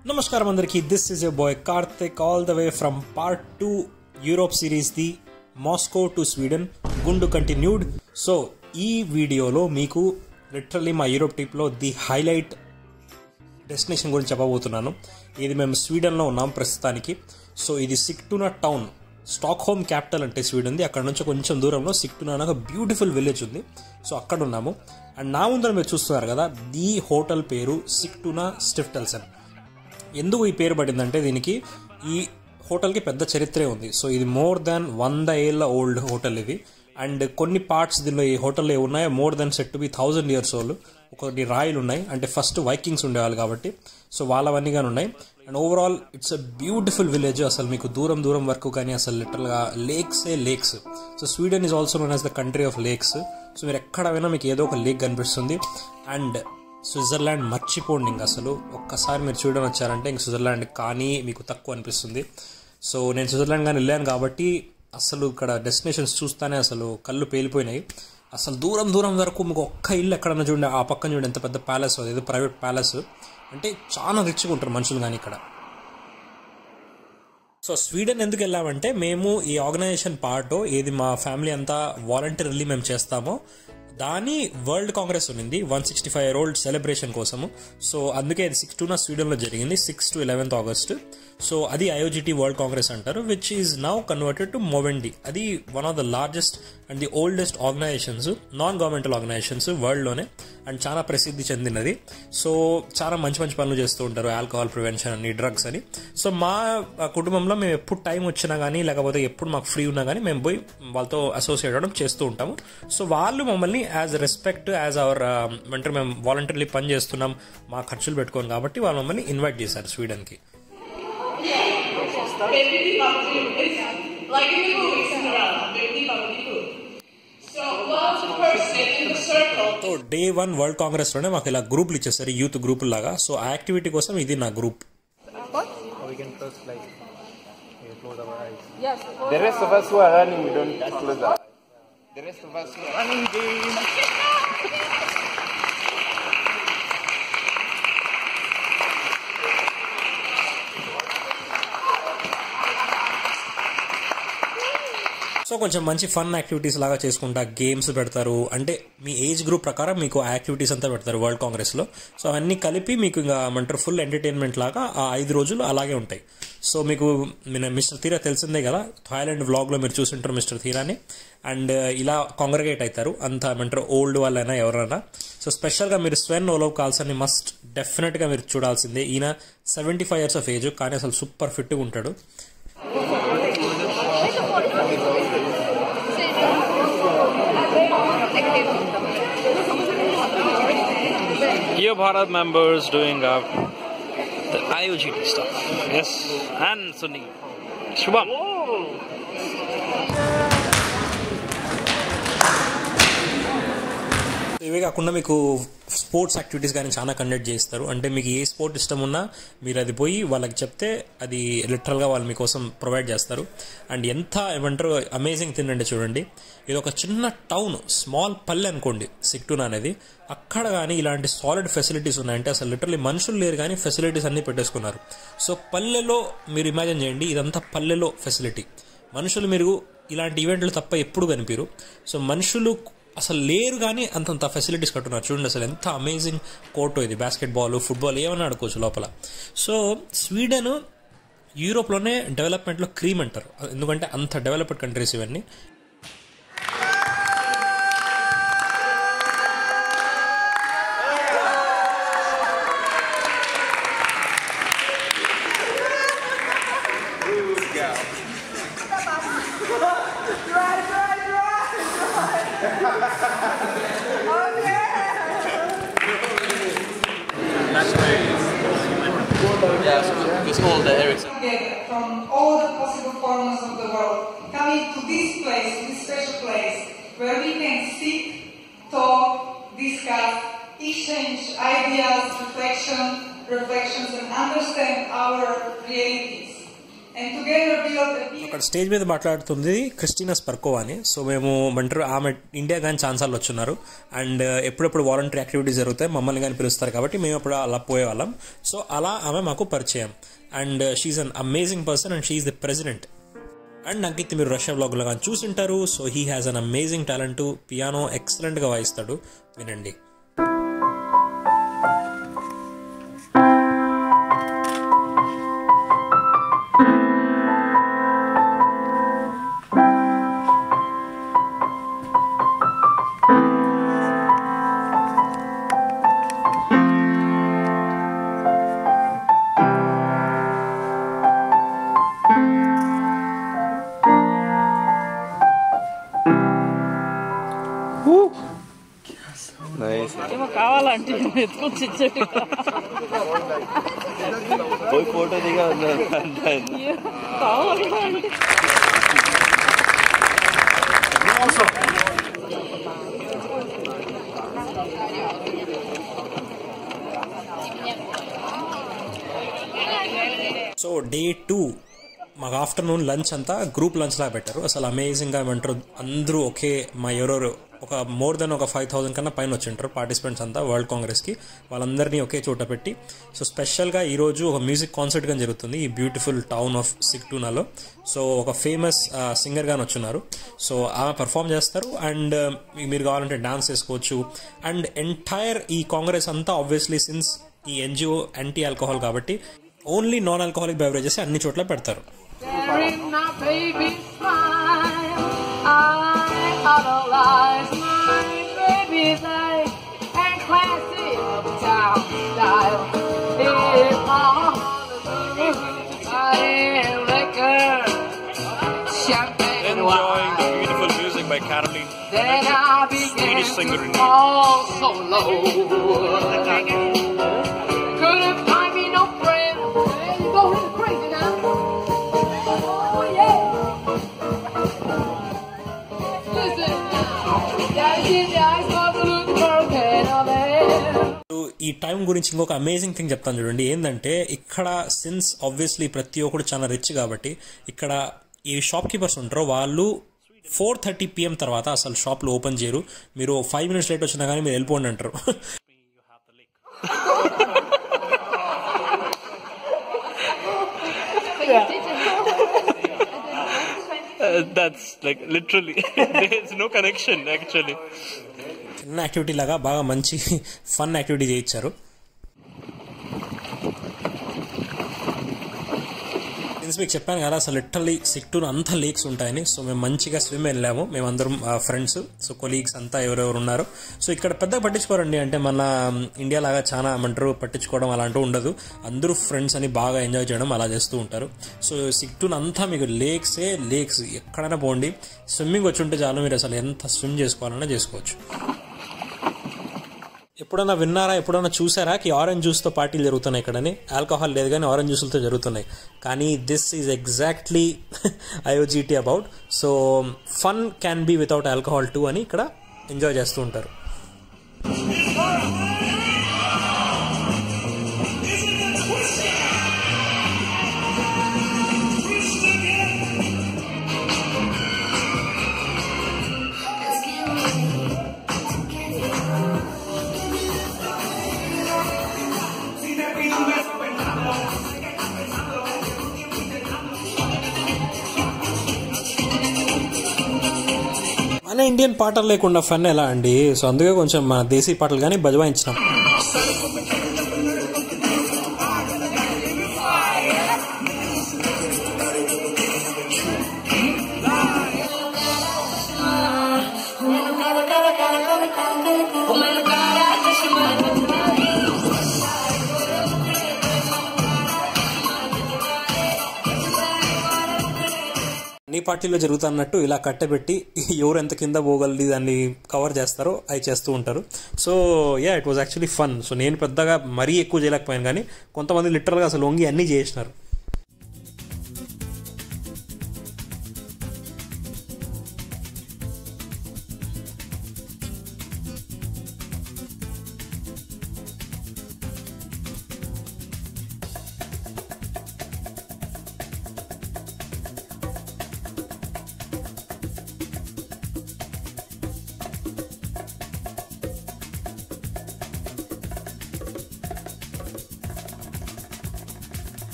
నమస్కారం అందరికీ this is your boy Karthik all the way from part two Europe series the Moscow to Sweden గుండు continued so ఈ వీడియోలో మీకు లిటరల్లీ మా యూరోప్ ట్రిప్లో ది హైలైట్ డెస్టినేషన్ గురించి చెప్పబోతున్నాను ఇది మేము స్వీడన్లో ఉన్నాం ప్రస్తుతానికి సో ఇది Sigtuna town Stockholm capital అంటే స్వీడన్ది అక్కడ నుంచి కొంచెం దూరంలో సిక్టునా అని ఒక బ్యూటిఫుల్ విలేజ్ ఉంది సో అక్కడ ఉన్నాము అండ్ నా ముందర మీరు చూస్తున్నారు కదా ది హోటల్ పేరు సిక్టునా స్టిఫ్టల్సన్ ఎందుకు ఈ పేరు పడిందంటే దీనికి ఈ హోటల్కి పెద్ద చరిత్రే ఉంది సో ఇది మోర్ దాన్ వంద ఏళ్ళ ఓల్డ్ హోటల్ ఇది అండ్ కొన్ని పార్ట్స్ దీనిలో ఈ హోటల్లో ఉన్నాయో more than said to be thousand years old ఒకటి రాయలు ఉన్నాయి అంటే ఫస్ట్ వైకింగ్స్ ఉండేవాళ్ళు కాబట్టి సో వాళ్ళవన్నీ కానీ ఉన్నాయి and overall it's a beautiful village అసలు మీకు దూరం దూరం వరకు కానీ అసలు లిటరల్గా లేక్సే lakes so Sweden is also known as the country of lakes so మీరు ఎక్కడ పోయినా మీకు ఏదో ఒక లేక్ కనిపిస్తుంది అండ్ స్విట్జర్లాండ్ మర్చిపోండి ఇంక అసలు ఒక్కసారి మీరు చూడడం వచ్చారంటే ఇంక స్విట్జర్లాండ్ కానీ మీకు తక్కువ అనిపిస్తుంది సో నేను స్విట్జర్లాండ్ కానీ వెళ్ళాను కాబట్టి అసలు ఇక్కడ డెస్టినేషన్స్ చూస్తానే అసలు కళ్ళు పేలిపోయినాయి అసలు దూరం దూరం వరకు మీకు ఒక్క ఇల్లు ఎక్కడన్నా చూడండి ఆ పక్కన చూడండి ఎంత పెద్ద ప్యాలెస్ అది ఏదో ప్రైవేట్ ప్యాలెస్ అంటే చాలా రిచ్గా ఉంటారు మనుషులు కానీ ఇక్కడ సో స్వీడన్ ఎందుకు వెళ్ళామంటే మేము ఈ ఆర్గనైజేషన్ పార్ట్ ఏది మా ఫ్యామిలీ అంతా వాలంటీర్లీ మేము చేస్తామో దాని వరల్డ్ కాంగ్రెస్ ఉన్నింది one sixty five year old celebration కోసము సో అందుకే అది సిక్స్ టూన స్వీడన్లో జరిగింది six to eleventh August so అది ఐఓజిటి వరల్డ్ కాంగ్రెస్ అంటారు which is now converted to Movendi అది one of the largest and the oldest organisations non governmental organisations వరల్డ్లోనే and చాలా ప్రసిద్ధి చెందినది సో చాలా మంచి మంచి పనులు చేస్తూ ఉంటారు ఆల్కహాల్ ప్రివెన్షన్ అని డ్రగ్స్ అని సో మా కుటుంబంలో మేము ఎప్పుడు టైం వచ్చినా కానీ లేకపోతే ఎప్పుడు మాకు ఫ్రీ ఉన్నా కానీ మేము పోయి వాళ్ళతో అసోసియేట్ అవ్వడం చేస్తూ ఉంటాము సో వాళ్ళు మమ్మల్ని యాజ్ రెస్పెక్ట్ యాజ్ అవర్ అంటే మేము వాలంటీర్లీ పని చేస్తున్నాం మా ఖర్చులు పెట్టుకోం కాబట్టి వాళ్ళు మమ్మల్ని ఇన్వైట్ చేశారు స్వీడన్కి Baby barbecue. It's like in the movies in around. Baby barbecue. So once a person in the circle so day one world కాంగ్రెస్లోనే మాకు ఇలా గ్రూపులు ఇచ్చేస్తారు యూత్ గ్రూపుల లాగా సో ఆ యాక్టివిటీ కోసం ఇది నా group Or we can close like we close our eyes. Yes. The rest of us who are running, we don't close our eyes. The rest of us who are running, game. So కొంచెం మంచి fun activities లాగా చేసుకుంటా games పెడతారు అంటే మీ age group ప్రకారం మీకు ఆ activities అంతా పెడతారు వరల్డ్ కాంగ్రెస్లో సో అవన్నీ కలిపి మీకు ఇంకా ఏమంటారు ఫుల్ ఎంటర్టైన్మెంట్ లాగా ఆ ఐదు రోజులు అలాగే ఉంటాయి సో మీకు మన మిస్టర్ తీరా తెలిసిందే కదా థాయిలాండ్ వ్లాగ్లో మీరు చూసింటారు మిస్టర్ తీరాని అండ్ ఇలా కాంగ్రగేట్ అవుతారు అంత ఏమంటారు ఓల్డ్ వాళ్ళైనా ఎవరైనా సో స్పెషల్గా మీరు స్వెన్ ఓలవ్ కాల్సన్ని మస్ట్ డెఫినెట్గా మీరు చూడాల్సిందే ఈయన seventy five years of age కానీ అసలు సూపర్ ఫిట్గా ఉంటాడు Here Bharat members doing uh, the IOGT stuff. Yes. And Sunny. Shubham. ఇవే కాకుండా మీకు స్పోర్ట్స్ యాక్టివిటీస్ కానీ చాలా కండక్ట్ చేస్తారు అంటే మీకు ఏ స్పోర్ట్ ఇష్టం ఉన్నా మీరు అది పోయి వాళ్ళకి చెప్తే అది లిటరల్గా వాళ్ళు మీకోసం ప్రొవైడ్ చేస్తారు అండ్ ఎంత ఏమంటారు అమేజింగ్ థింగ్ అంటే చూడండి ఇది ఒక చిన్న టౌన్ స్మాల్ పల్లె అనుకోండి సిక్టూన్ అనేది అక్కడ కానీ ఇలాంటి సాలిడ్ ఫెసిలిటీస్ ఉన్నాయంటే అసలు లిటరలీ మనుషులు లేరు కానీ ఫెసిలిటీస్ అన్నీ పెట్టేసుకున్నారు సో పల్లెలో మీరు ఇమాజిన్ చేయండి ఇదంతా పల్లెలో ఫెసిలిటీ మనుషులు మీరు ఇలాంటి ఈవెంట్లు తప్ప ఎప్పుడు కనిపించరు సో మనుషులు అసలు లేరు కానీ అంతంత ఫెసిలిటీస్ కట్టున్నారు చూడండి అసలు ఎంత అమేజింగ్ కోర్టు ఇది బాస్కెట్ బాల్ ఫుట్బాల్ ఏమైనా ఆడుకోవచ్చు లోపల సో స్వీడన్ యూరోప్లోనే డెవలప్మెంట్లో క్రీమ్ అంటారు ఎందుకంటే అంత డెవలప్డ్ కంట్రీస్ ఇవన్నీ It's all the Ericsson. together from all the possible corners of the world, coming to this place, this special place, where we can speak, talk, discuss, exchange ideas, reflection, reflections, and understand our realities. and together build a big అక్కడ stage మీద మాట్లాడుతుంది Christina స్పర్కోవా అని so మేము అంటారు ఆమె India కానీ ఛాన్సాలు వచ్చున్నారు అండ్ ఎప్పుడెప్పుడు వాలంటరీ యాక్టివిటీస్ జరుగుతాయి మమ్మల్ని కానీ పిలుస్తారు కాబట్టి మేము అప్పుడు అలా పోయేవాళ్ళం సో అలా ఆమె మాకు పరిచయం and she's an amazing person and she's the president and Ankit మీరు రష్యా బ్లాగ్లో కానీ చూసింటారు so he has an amazing talent piano ఎక్సలెంట్గా వాయిస్తాడు వినండి Nice. ఏమో కావాలంటే ఎత్తుకొచ్చి ఇచ్చేట్టు పోయి ఫోటో దిగా కావాలి అంటే సో డే టూ మాకు ఆఫ్టర్నూన్ లంచ్ అంతా గ్రూప్ లంచ్ లాగా పెట్టారు అసలు అమేజింగ్గా ఏమంటారు అందరూ ఒకే మా ఎవరెవరు ఒక మోర్ దెన్ ఒక ఫైవ్ థౌసండ్ కన్నా పైన వచ్చింటారు పార్టిసిపెంట్స్ అంతా వరల్డ్ కాంగ్రెస్కి వాళ్ళందరినీ ఒకే చోట పెట్టి సో స్పెషల్గా ఈరోజు ఒక మ్యూజిక్ కాన్సర్ట్ కానీ జరుగుతుంది ఈ బ్యూటిఫుల్ టౌన్ ఆఫ్ సిక్టూనాలో సో ఒక ఫేమస్ సింగర్ గాని వచ్చున్నారు సో ఆమె పర్ఫామ్ చేస్తారు అండ్ మీరు కావాలంటే డాన్స్ చేసుకోవచ్చు అండ్ ఎంటైర్ ఈ కాంగ్రెస్ అంతా ఆబ్వియస్లీ సిన్స్ ఈ ఎన్జిఓ యాంటీ ఆల్కహాల్ కాబట్టి ఓన్లీ నాన్ ఆల్కహాలిక్ బెవరేజెస్ అన్ని చోట్ల పెడతారు Staring my baby smile. I idolize my baby's eyes and classic town style. If I am liquor, champagne enjoying wine, the beautiful music by Caroline. then I begin Swedish singer to in fall so low. Couldn't find me no friend. Hey, you go really crazy now. Oh yeah. Listen now. Daddy's in the ice of the look broken of ఈ time గురించి ఇంకొక amazing thing చెప్తాను చూడండి ఏంటంటే ఇక్కడ since obviously ప్రతి ఒక్కరు చాలా రిచ్ కాబట్టి ఇక్కడ ఈ షాప్ కీపర్స్ ఉంటారో వాళ్ళు ఫోర్ థర్టీ పిఎం తర్వాత అసలు షాప్లు ఓపెన్ చేయరు మీరు ఫైవ్ మినిట్స్ లేట్ వచ్చినా కానీ మీరు వెళ్ళిపోండి అంటారు Uh, that's like literally, there's no connection actually. చిన్న యాక్టివిటీ లాగా బాగా మంచి ఫన్ యాక్టివిటీ చేయించారు సిన్స్ మీకు చెప్పాను కదా అసలు లిటరలీ సిక్టూర్ అంతా లేక్స్ ఉంటాయని సో మేము మంచిగా స్విమ్ వెళ్ళాము మేమందరం ఫ్రెండ్స్ సో కొలీగ్స్ అంతా ఎవరెవరు ఉన్నారు సో ఇక్కడ పెద్దగా పట్టించుకోరండి అంటే మన ఇండియా లాగా చాలా ఏమంటారు పట్టించుకోవడం అలాంటివి ఉండదు అందరూ ఫ్రెండ్స్ అని బాగా ఎంజాయ్ చేయడం అలా చేస్తూ ఉంటారు సో సిక్టూన్ అంతా మీకు లేక్సే లేక్స్ ఎక్కడైనా పోండి స్విమ్మింగ్ వచ్చి ఉంటే చాలు మీరు అసలు ఎంత స్విమ్ చేసుకోవాలన్నా చేసుకోవచ్చు ఎప్పుడన్నా విన్నారా ఎప్పుడన్నా చూసారా కి ఆరెంజ్ జ్యూస్తో పార్టీలు జరుగుతున్నాయి ఇక్కడని ఆల్కహాల్ లేదు కానీ ఆరెంజ్ జ్యూస్లతో జరుగుతున్నాయి కానీ this is exactly IOGT about so fun can be without alcohol too అని ఇక్కడ ఎంజాయ్ చేస్తూ ఉంటారు మన ఇండియన్ పాటలు లేకుండా ఫన్ ఎలా అండి సో అందుకే కొంచెం మన దేశీ పాటలు కానీ బజవాయించినాం అన్ని పార్టీలో జరుగుతున్నట్టు ఇలా కట్టబెట్టి ఎవరు ఎంత కింద పోగలది దాన్ని కవర్ చేస్తారో అవి చేస్తూ ఉంటారు so yeah it was actually fun so నేను పెద్దగా మరీ ఎక్కువ చేయలేకపోయాను కానీ కొంతమంది లిటరల్గా అసలు వంగి అన్నీ చేసినారు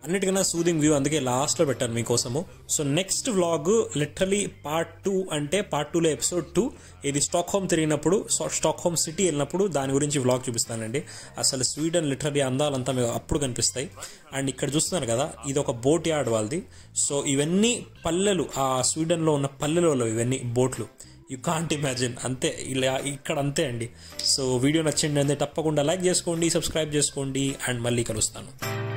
అన్నిటికన్నా సూదింగ్ వ్యూ అందుకే లాస్ట్లో పెట్టాను మీకోసము so next vlog literally part two అంటే పార్ట్ టూలో ఎపిసోడ్ టూ ఇది స్టాక్ హోమ్ తిరిగినప్పుడు స్టాక్ హోమ్ సిటీ వెళ్ళినప్పుడు దాని గురించి వ్లాగ్ చూపిస్తానండి అసలు స్వీడన్ లిటరలీ అందాలంతా మీకు అప్పుడు కనిపిస్తాయి అండ్ ఇక్కడ చూస్తున్నారు కదా ఇది ఒక బోట్ యార్డ్ వాళ్ళది సో ఇవన్నీ పల్లెలు ఆ స్వీడన్లో ఉన్న పల్లెలలో ఇవన్నీ బోట్లు యూ కాంట్ ఇమాజిన్ అంతే ఇలా ఇక్కడ అంతే అండి సో వీడియో నచ్చింది అంటే తప్పకుండా లైక్ చేసుకోండి సబ్స్క్రైబ్ చేసుకోండి అండ్ మళ్ళీ కలుస్తాను